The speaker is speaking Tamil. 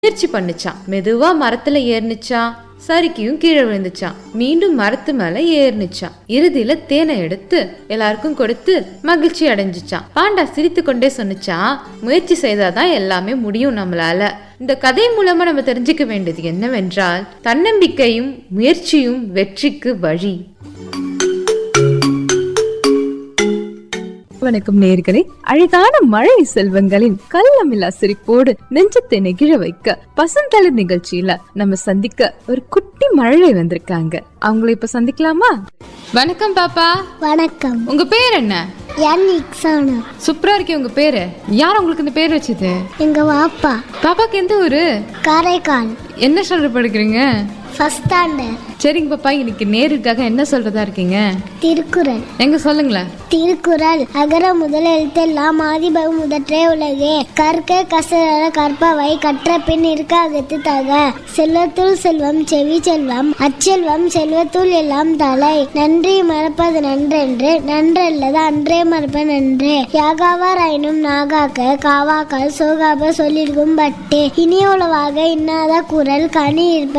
முயற்சி பண்ணுச்சான் மெதுவா மரத்துல ஏறுனுச்சான் சரிக்கியும் கீழே விழுந்துச்சான் மீண்டும் மரத்து மேல ஏறுனுச்சான் இறுதியில தேனை எடுத்து எல்லாருக்கும் கொடுத்து மகிழ்ச்சி அடைஞ்சுச்சான் பாண்டா சிரித்து கொண்டே சொன்னுச்சான் முயற்சி செய்தாதான் எல்லாமே முடியும் நம்மளால இந்த கதை மூலமா நம்ம தெரிஞ்சுக்க வேண்டியது என்னவென்றால் தன்னம்பிக்கையும் முயற்சியும் வெற்றிக்கு வழி வணக்கம் நேர்களே அழகான மழை செல்வங்களின் கள்ளமில்லா சிரிப்போடு நெஞ்சத்தை நெகிழ வைக்க பசந்தளிர் நிகழ்ச்சியில நம்ம சந்திக்க ஒரு குட்டி மழை வந்திருக்காங்க அவங்கள இப்ப சந்திக்கலாமா வணக்கம் பாப்பா வணக்கம் உங்க பேர் என்ன என் இக்ஸானா சூப்பரா இருக்கே உங்க பேரு யார் உங்களுக்கு இந்த பேர் வச்சது எங்க வாப்பா பாப்பாக்கு எந்த ஊரு காரைக்கால் என்ன ஸ்டாண்டர்ட் படிக்கிறீங்க ஃபர்ஸ்ட் ஸ்டாண்டர்ட் சரிங்க பாப்பா இன்னைக்கு நேருக்காக என்ன சொல்றதா இருக்கீங்க திருக்குறள் எங்க சொல்லுங்களேன் திருக்குறள் அகர முதல் எழுத்தெல்லாம் ஆதிபகம் முதற்றே உலகே கற்க கசர கற்பவை கற்ற பின் இருக்க அகத்து தக செல்வத்துள் செல்வம் செவி செல்வம் அச்செல்வம் செல்வத்துள் எல்லாம் தலை நன்றி மறப்பது நன்றென்று நன்றல்லது அன்றே மறப்ப நன்றே யாகாவார் ஆயினும் நாகாக்க காவாக்கால் சோகாப சொல்லிருக்கும் பட்டே இனிய உளவாக இன்னாத குரல் கனி இருப்ப